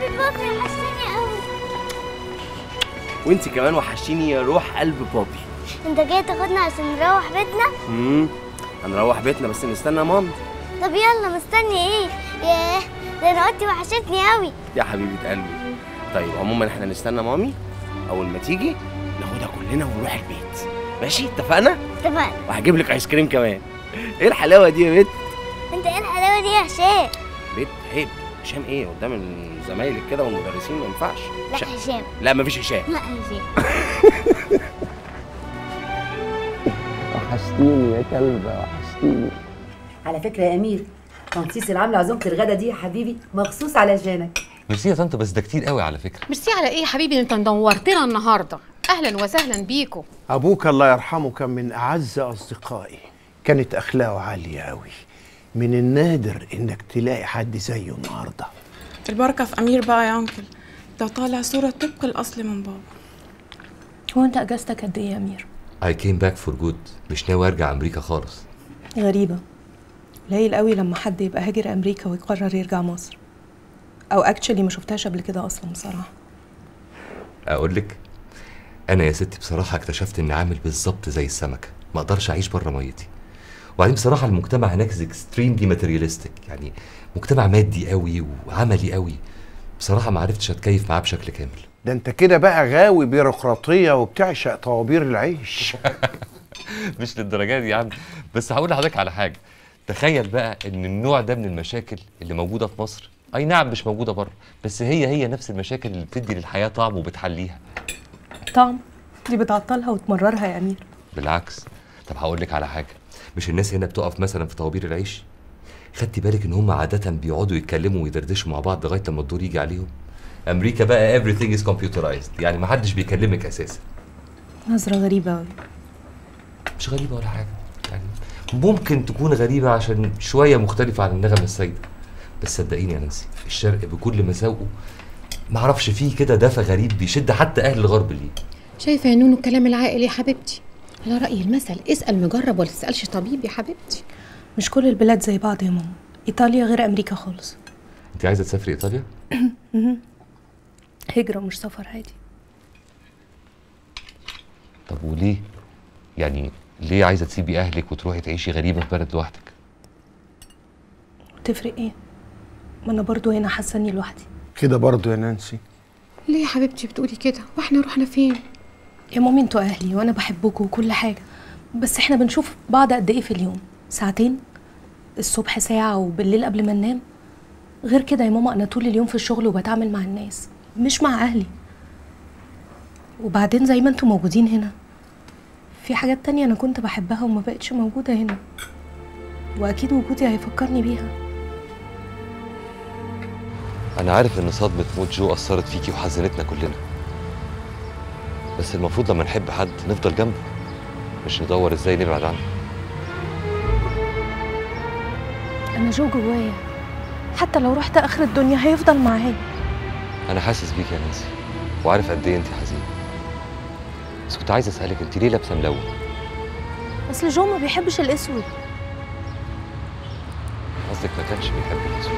بابي بابي وحشتني قوي وانت كمان وحشتيني يا روح قلب بابي انت جاي تاخدنا عشان نروح بيتنا امم هنروح بيتنا بس نستنى مامي طب يلا مستني ايه ياه ده انا اوضتي وحشتني قوي يا حبيبه قلبي طيب عموما احنا نستنى مامي اول ما تيجي ناخدها كلنا ونروح البيت ماشي اتفقنا اتفقنا وهجيب لك ايس كريم كمان ايه الحلاوه دي يا بت انت ايه الحلاوه دي يا هشام بت عيب هشام ايه قدام زمايلك كده والمدرسين ما ينفعش لا هشام. هشام لا مفيش هشام لا هشام وحشتيني يا كلبه وحشتيني على فكره يا امير طنطيس اللي عامله عزومه الغدا دي يا حبيبي مخصوص علشانك ميرسي يا طنط بس ده كتير قوي على فكره ميرسي على ايه يا حبيبي انت نورتنا النهارده اهلا وسهلا بيكم أبوك الله يرحمه كان من أعز أصدقائي كانت أخلاقه عالية أوي من النادر إنك تلاقي حد زيه النهاردة البركة في أمير بقى يا أنكل ده طالع صورة طبق الأصل من بابا هو انت اجازتك قد ايه يا امير I came back for good مش ناوي ارجع امريكا خالص غريبه قليل قوي لما حد يبقى هاجر امريكا ويقرر يرجع مصر او اكشلي ما شفتهاش قبل كده اصلا بصراحه اقول لك انا يا ستي بصراحه اكتشفت اني عامل بالظبط زي السمكه ما اقدرش اعيش بره ميتي وبعدين بصراحه المجتمع هناك اكستريملي ماتيرياليستيك يعني مجتمع مادي قوي وعملي قوي بصراحه ما عرفتش اتكيف معاه بشكل كامل ده أنت كده بقى غاوي بيروقراطية وبتعشق طوابير العيش مش للدرجه دي يا عم بس هقول لحضرتك على حاجه تخيل بقى ان النوع ده من المشاكل اللي موجوده في مصر اي نعم مش موجوده بره بس هي هي نفس المشاكل اللي بتدي للحياه طعم وبتحليها طعم دي بتعطلها وتمررها يا امير بالعكس طب هقول لك على حاجه مش الناس هنا بتقف مثلا في طوابير العيش خدتي بالك ان هم عاده بيقعدوا يتكلموا ويدردشوا مع بعض لغايه لما الدور يجي عليهم امريكا بقى everything is computerized يعني ما حدش بيكلمك اساسا نظره غريبه قوي مش غريبه ولا حاجه يعني ممكن تكون غريبه عشان شويه مختلفه عن النغمه السائده بس صدقيني يا نانسي الشرق بكل مساوئه معرفش فيه كده دفى غريب بيشد حتى اهل الغرب ليه شايفه يا نونو الكلام العاقل يا حبيبتي على راي المثل اسال مجرب ولا تسالش طبيب يا حبيبتي مش كل البلاد زي بعض يا ماما ايطاليا غير امريكا خالص انت عايزه تسافري ايطاليا هجره مش سفر عادي طب وليه يعني ليه عايزه تسيبي اهلك وتروحي تعيشي غريبه في بلد لوحدك تفرق ايه ما انا برضو هنا حاسه اني لوحدي كده برضو يا نانسي ليه يا حبيبتي بتقولي كده واحنا رحنا فين يا مامي انتوا اهلي وانا بحبكم وكل حاجه بس احنا بنشوف بعض قد ايه في اليوم ساعتين الصبح ساعه وبالليل قبل ما ننام غير كده يا ماما انا طول اليوم في الشغل وبتعامل مع الناس مش مع اهلي وبعدين زي ما انتوا موجودين هنا في حاجات تانية انا كنت بحبها وما بقتش موجوده هنا واكيد وجودي هيفكرني بيها انا عارف ان صدمه موت جو اثرت فيكي وحزنتنا كلنا بس المفروض لما نحب حد نفضل جنبه مش ندور ازاي نبعد عنه انا جو جوايا حتى لو رحت اخر الدنيا هيفضل معايا انا حاسس بيك يا نانسي وعارف قد ايه انت حزينه بس كنت عايز اسالك انت ليه لابسه ملون اصل جو ما بيحبش الاسود قصدك ما كانش بيحب الاسود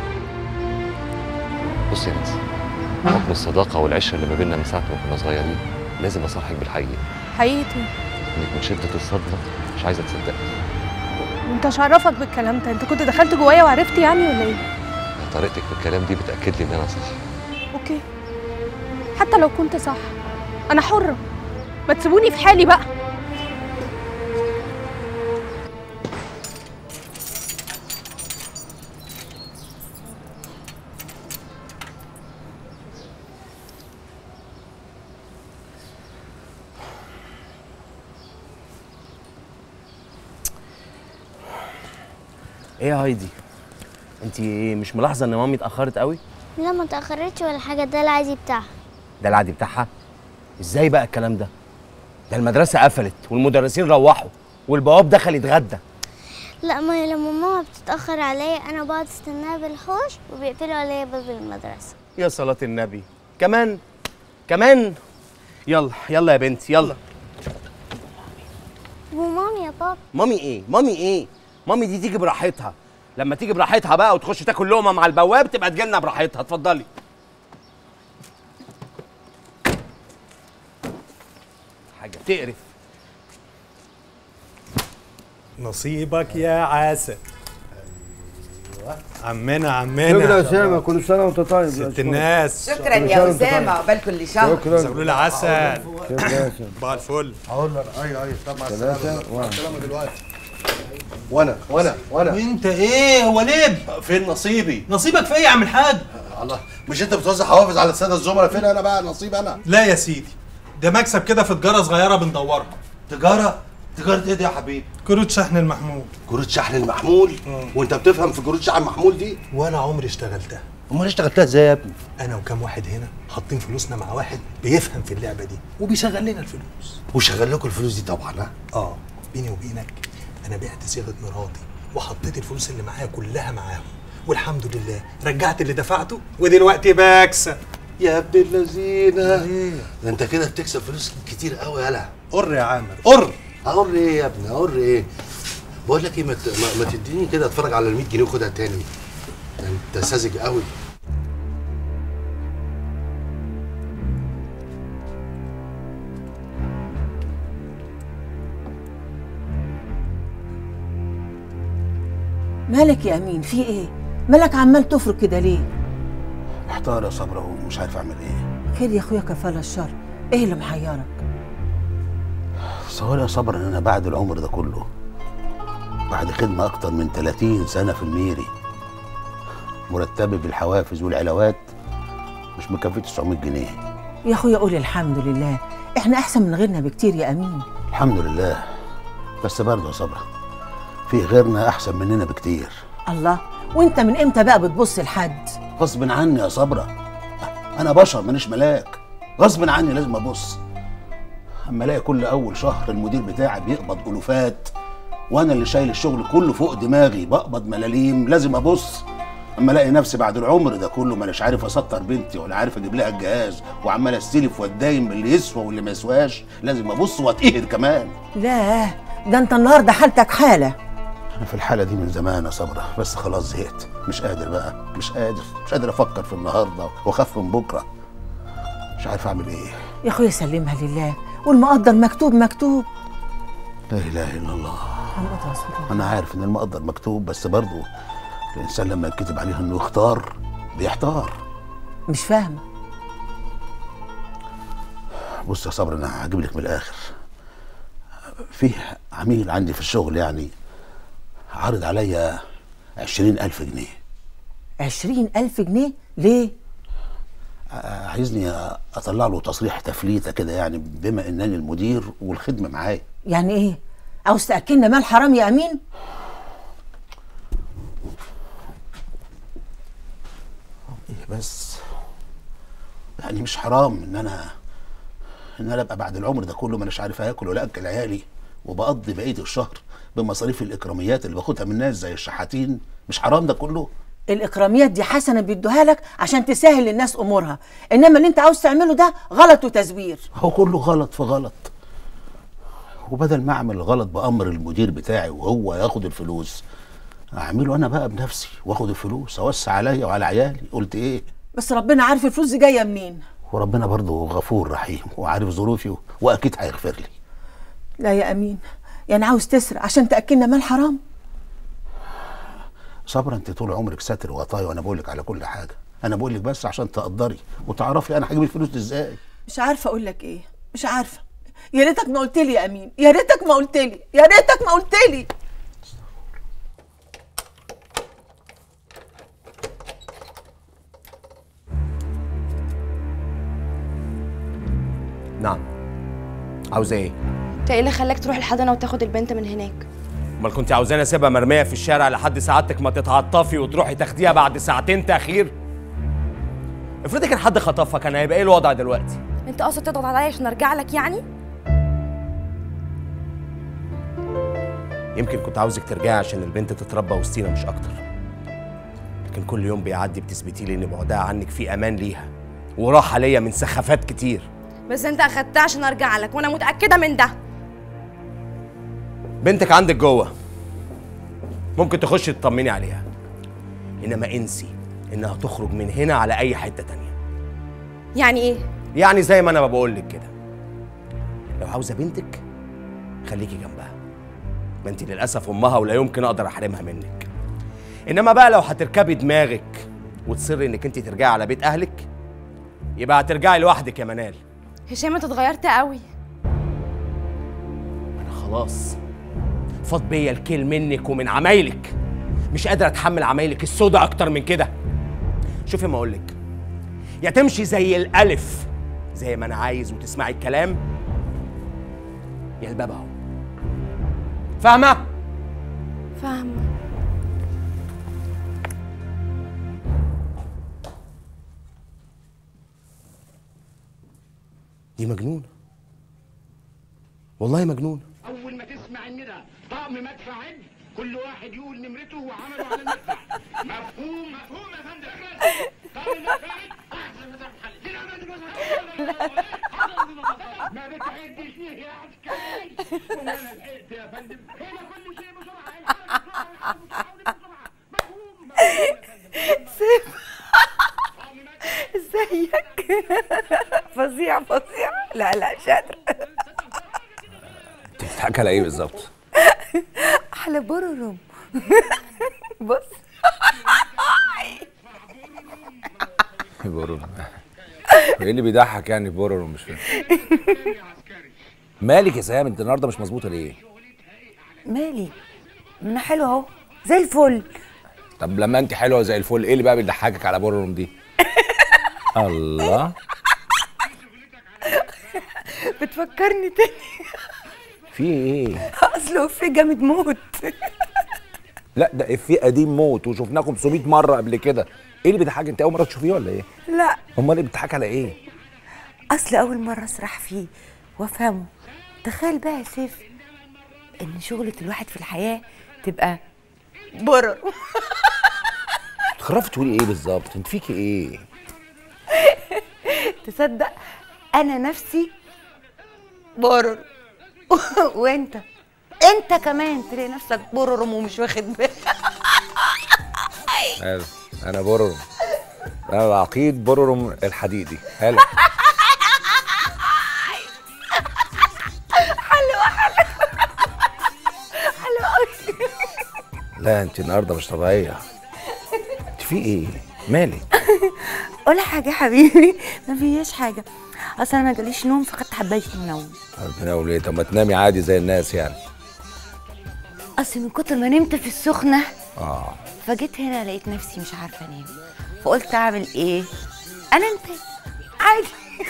بص يا نانسي حكم الصداقه والعشره اللي ما بيننا من ساعه ما كنا صغيرين لازم اصارحك بالحقيقه حقيقتي انك من شده الصدمه مش عايزه تصدقي وانت مش عرفك بالكلام ده انت كنت دخلت جوايا وعرفت يعني ولا ايه طريقتك في الكلام دي بتاكد لي ان انا صح اوكي حتى لو كنت صح انا حره ما تسيبوني في حالي بقى ايه يا هايدي انت مش ملاحظه ان مامي اتاخرت قوي لا ما تاخرتش ولا حاجه ده العادي بتاعها ده العادي بتاعها ازاي بقى الكلام ده ده المدرسه قفلت والمدرسين روحوا والبواب دخل يتغدى لا ما هي لما ماما بتتاخر عليا انا بقعد استناها بالحوش وبيقفلوا عليا باب المدرسه يا صلاه النبي كمان كمان يلا يلا يا بنتي يلا ومامي يا بابا مامي ايه مامي ايه مامي دي تيجي براحتها لما تيجي براحتها بقى وتخش تاكل لقمه مع البواب تبقى تجيلنا براحتها اتفضلي تقرف نصيبك يا عسل عمنا شكرا يا عمنا اسامه كل سنه وانت طيب ست الناس شكرا يا اسامه عقبال كل شهر شكرا زغلول العسل شكرا يا اسامه صباح الفل هقول لك ايوه ايوه طب مع السلامة. السلامه دلوقتي وانا وانا وانا انت ايه هو ليه فين نصيبي نصيبك في ايه يا عم الحاج الله مش انت بتوزع حوافز على الساده الزملاء فين انا بقى نصيب انا لا يا سيدي ده مكسب كده في تجاره صغيره بندورها تجاره تجاره ايه دي يا حبيبي كروت شحن المحمول كروت شحن المحمول وانت بتفهم في كروت شحن المحمول دي ولا عمري اشتغلتها امال اشتغلتها ازاي يا ابني انا وكام واحد هنا حاطين فلوسنا مع واحد بيفهم في اللعبه دي وبيشغل لنا الفلوس وشغل لكم الفلوس دي طبعا ها اه بيني وبينك انا بعت صيغه مراتي وحطيت الفلوس اللي معايا كلها معاهم والحمد لله رجعت اللي دفعته ودلوقتي بكسب يا ابن اللذينه ده انت كده بتكسب فلوس كتير قوي يالا قر يا عامر قر قر ايه يا ابني قر ايه بقول لك ايه ما, ت- ما, ما تديني كده اتفرج على ال 100 جنيه وخدها تاني ده انت ساذج قوي مالك يا امين في ايه مالك عمال تفرك كده ليه محتار يا صبرا ومش عارف اعمل ايه خير يا اخويا كفاله الشر ايه اللي محيرك تصور يا صبر ان انا بعد العمر ده كله بعد خدمه اكتر من 30 سنه في الميري مرتبي بالحوافز والعلاوات مش مكفي 900 جنيه يا اخويا قول الحمد لله احنا احسن من غيرنا بكتير يا امين الحمد لله بس برضه يا صبرا في غيرنا احسن مننا بكتير الله وانت من امتى بقى بتبص لحد غصب عني يا صبرا انا بشر مانيش ملاك غصب عني لازم ابص اما الاقي كل اول شهر المدير بتاعي بيقبض الوفات وانا اللي شايل الشغل كله فوق دماغي بقبض ملاليم لازم ابص اما الاقي نفسي بعد العمر ده كله مانيش عارف اسطر بنتي ولا عارف اجيب لها الجهاز وعمال استلف واتداين باللي يسوى واللي ما يسواش لازم ابص واتقهر كمان لا ده انت النهارده حالتك حاله انا في الحاله دي من زمان يا صبرا بس خلاص زهقت مش قادر بقى مش قادر مش قادر افكر في النهارده واخاف من بكره مش عارف اعمل ايه يا اخويا سلمها لله والمقدر مكتوب مكتوب لا اله الا الله محمد رسول الله انا عارف ان المقدر مكتوب بس برضه الانسان لما يتكتب عليه انه يختار بيحتار مش فاهمه بص يا صبرا انا هجيب لك من الاخر فيه عميل عندي في الشغل يعني عارض عليا عشرين ألف جنيه عشرين ألف جنيه ليه؟ ع- عايزني أطلع له تصريح تفليتة كده يعني بما إنني المدير والخدمة معايا يعني ايه؟ عاوز تأكلنا مال حرام يا أمين؟ إيه بس يعني مش حرام إن أنا إن أنا أبقى بعد العمر ده كله مانيش عارف آكل ولا أكل عيالي وبقضي بقية الشهر بمصاريف الإكراميات اللي باخدها من الناس زي الشحاتين مش حرام ده كله الإكراميات دي حسنة بيدوها لك عشان تسهل للناس أمورها إنما اللي أنت عاوز تعمله ده غلط وتزوير هو كله غلط في غلط وبدل ما اعمل الغلط بامر المدير بتاعي وهو ياخد الفلوس اعمله انا بقى بنفسي واخد الفلوس اوسع عليا وعلى عيالي قلت ايه بس ربنا عارف الفلوس دي جاية منين وربنا برضه غفور رحيم وعارف ظروفي واكيد هيغفر لي لا يا أمين يعني عاوز تسرق عشان تأكلنا مال حرام صبرا انت طول عمرك ساتر وطاي وانا بقول لك على كل حاجه انا بقول لك بس عشان تقدري وتعرفي انا هجيب الفلوس دي ازاي مش عارفة أقول لك إيه مش عارفة يا ريتك ما قلت لي يا أمين يا ريتك ما قلت لي يا ريتك ما قلت لي نعم عاوزه ايه انت ايه اللي خلاك تروح الحضانه وتاخد البنت من هناك امال كنت عاوزاني اسيبها مرميه في الشارع لحد سعادتك ما تتعطفي وتروحي تاخديها بعد ساعتين تاخير افرضي كان حد خطفها كان هيبقى ايه الوضع دلوقتي انت قاصد تضغط عليا عشان ارجع لك يعني يمكن كنت عاوزك ترجعي عشان البنت تتربى وسطينا مش اكتر لكن كل يوم بيعدي بتثبتي لي ان بعدها عنك في امان ليها وراحه ليا من سخافات كتير بس انت اخدتها عشان ارجع لك وانا متاكده من ده بنتك عندك جوه ممكن تخشي تطمني عليها انما انسي انها تخرج من هنا على اي حته تانية يعني ايه يعني زي ما انا بقول لك كده لو عاوزه بنتك خليكي جنبها ما انت للاسف امها ولا يمكن اقدر احرمها منك انما بقى لو هتركبي دماغك وتصري انك انت ترجعي على بيت اهلك يبقى هترجعي لوحدك يا منال هشام انت اتغيرت قوي انا خلاص فاض بيا الكيل منك ومن عمايلك مش قادر اتحمل عمايلك السودا اكتر من كده شوفي ما اقولك يا تمشي زي الالف زي ما انا عايز وتسمعي الكلام يا الباب اهو فاهمه فاهمه دي مجنونه والله مجنونه اول ما تسمع ان ده طقم مدفع عد كل واحد يقول نمرته وعمله على المدفع مفهوم مفهوم يا فندم طقم المدفع عد احسن مدفع حل دي ما بتعدش ليه يا عسكري وانا لحقت يا فندم هنا كل شيء سيف ازيك فظيع فظيع لا لا شاطر انت بتضحكي على ايه بالظبط؟ على بررم بص بورورو ايه اللي بيضحك يعني بورورو مش فاهم مالك يا سهام انت النهارده مش مظبوطه ليه؟ مالي ما انا حلوه اهو زي الفل طب لما انت حلوه زي الفل ايه اللي بقى بيضحكك على بورورو دي؟ الله بتفكرني تاني في ايه؟ اصله في جامد موت لا ده افيه قديم موت وشفناه 500 مره قبل كده ايه اللي بيضحكك انت اول مره تشوفيه ولا ايه؟ لا امال ايه بتضحك على ايه؟ اصل اول مره اسرح فيه وافهمه تخيل بقى يا سيف ان شغلة الواحد في الحياه تبقى برر تخرفي تقولي ايه بالظبط؟ انت فيكي ايه؟ تصدق انا نفسي برر وانت انت كمان تلاقي نفسك بررم ومش واخد بالك حلو انا بورورو انا العقيد بورورو الحديدي حلو حلوه حلوه حلوه قوي لا انت النهارده مش طبيعيه انت في ايه؟ مالك؟ ولا حاجه يا حبيبي ما فيش حاجه اصل انا ما جاليش نوم فخدت حبايه النوم ربنا يقول ايه طب ما تنامي عادي زي الناس يعني اصل من كتر ما نمت في السخنه اه فجيت هنا لقيت نفسي مش عارفه انام فقلت اعمل ايه انام تاني عادي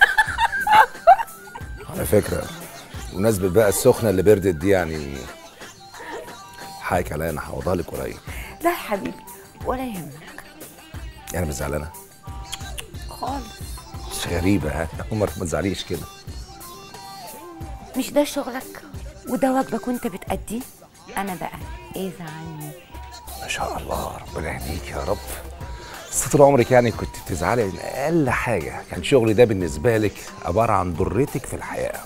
على فكره بمناسبه بقى السخنه اللي بردت دي يعني حقك عليا انا هعوضها لك قريب لا يا حبيبي ولا يهمك يعني مش زعلانه خالص مش غريبه ها اول مره ما تزعليش كده مش ده شغلك وده واجبك وانت بتأديه انا بقى ايه زعلني ما شاء الله ربنا يهديك يا رب بس طول عمرك يعني كنت بتزعلي من اقل حاجه كان شغلي ده بالنسبه لك عباره عن ضرتك في الحياه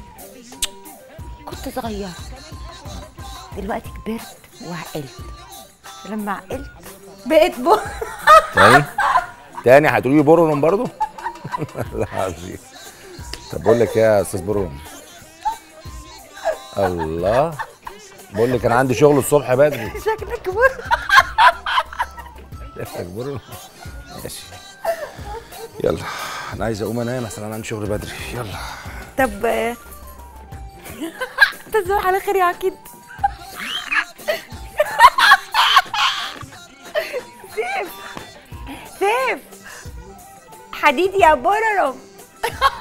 كنت صغيره دلوقتي كبرت وعقلت لما عقلت بقيت بو تاني تاني هتقولي لي بورون برضه لا عظيم طب بقول لك إيه يا استاذ بورون الله بقول لك انا عندي شغل الصبح بدري شكلك كبر شكلك بورون ماشي يلا انا عايز اقوم انام عشان انا عندي شغل بدري يلا طب آه، تصبح على خير يا عقيد سيف سيف حديد يا بررم